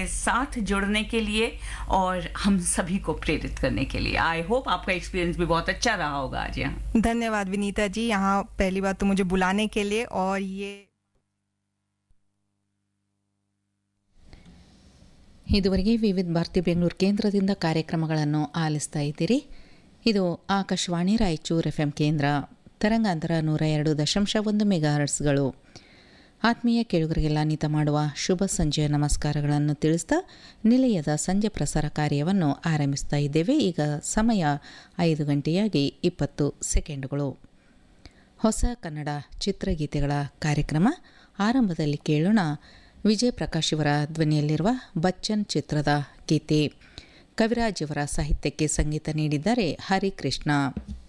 साथ जुड़ने के लिए और हम सभी को प्रेरित करने के लिए आई होप आपका एक्सपीरियंस भी बहुत अच्छा रहा होगा आज यहाँ धन्यवाद विनीता जी यहाँ पहली बात तो मुझे बुलाने के लिए और ये ಇದುವರೆಗೆ ವಿವಿಧ ಭಾರತಿ ಬೆಂಗಳೂರು ಕೇಂದ್ರದಿಂದ ಕಾರ್ಯಕ್ರಮಗಳನ್ನು ಆಲಿಸ್ತಾ ಇದ್ದೀರಿ ಇದು ಆಕಾಶವಾಣಿ ರಾಯಚೂರು ಎಫ್ ಎಂ ಕೇಂದ್ರ ತರಂಗಾಂತರ ನೂರ ಎರಡು ದಶಾಂಶ ಒಂದು ಮೆಗಾಹರ್ಟ್ಸ್ಗಳು ಆತ್ಮೀಯ ಕೇಳುಗರಿಗೆಲ್ಲ ನಿತ ಮಾಡುವ ಶುಭ ಸಂಜೆಯ ನಮಸ್ಕಾರಗಳನ್ನು ತಿಳಿಸ್ತಾ ನಿಲಯದ ಸಂಜೆ ಪ್ರಸಾರ ಕಾರ್ಯವನ್ನು ಆರಂಭಿಸ್ತಾ ಇದ್ದೇವೆ ಈಗ ಸಮಯ ಐದು ಗಂಟೆಯಾಗಿ ಇಪ್ಪತ್ತು ಸೆಕೆಂಡುಗಳು ಹೊಸ ಕನ್ನಡ ಚಿತ್ರಗೀತೆಗಳ ಕಾರ್ಯಕ್ರಮ ಆರಂಭದಲ್ಲಿ ಕೇಳೋಣ ವಿಜಯ್ ಪ್ರಕಾಶ್ ಇವರ ಧ್ವನಿಯಲ್ಲಿರುವ ಬಚ್ಚನ್ ಚಿತ್ರದ ಗೀತೆ ಕವಿರಾಜ್ ಇವರ ಸಾಹಿತ್ಯಕ್ಕೆ ಸಂಗೀತ ನೀಡಿದ್ದಾರೆ ಹರಿಕೃಷ್ಣ